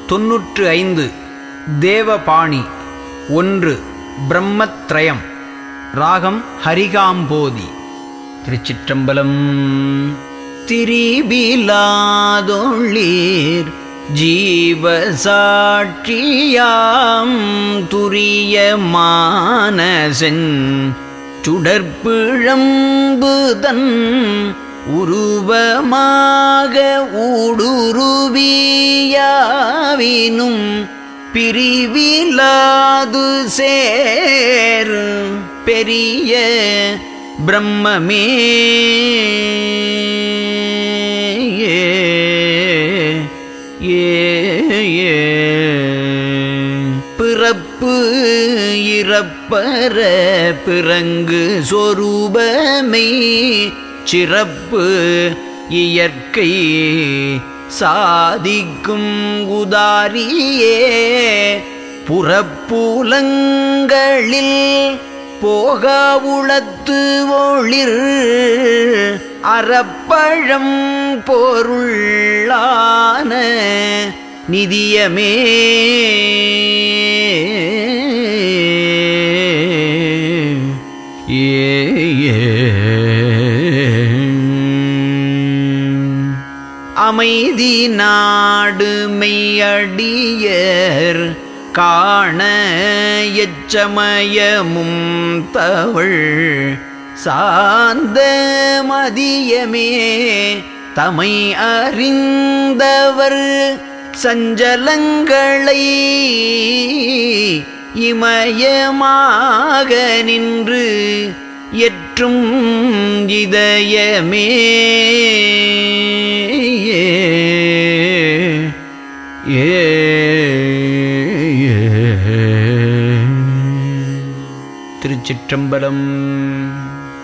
தொன்னூற்று ஐந்து தேவபாணி ஒன்று பிரம்மத்ரயம் ராகம் ஹரிகாம்போதி திருச்சிற்றம்பலம் திரிபிலாதொள்ளீர் ஜீவசாட்சியாம் துரிய மானசன் சுடற்பிழம்புதன் உருவமாக ஊடுருவியாவினும் பிரிவிலாது சேர் பெரிய பிரம்மமே ஏ ஏ பிறப்பு இறப்பற பிறங்கு சொரூபமை சிறப்பு இயற்கை சாதிக்கும் உதாரியே புறப்புலங்களில் போக உளத்து ஒளிர் அறப்பழம் பொருளான நிதியமே ஏ அமைதி நாடு மெய்யடியர் காண எச்சமயமும் தவள் சார்ந்த மதியமே தமை அறிந்தவர் சஞ்சலங்களை இமயமாக நின்று எற்றும் இதயமே ஏ திருச்சிற்றம்பலம்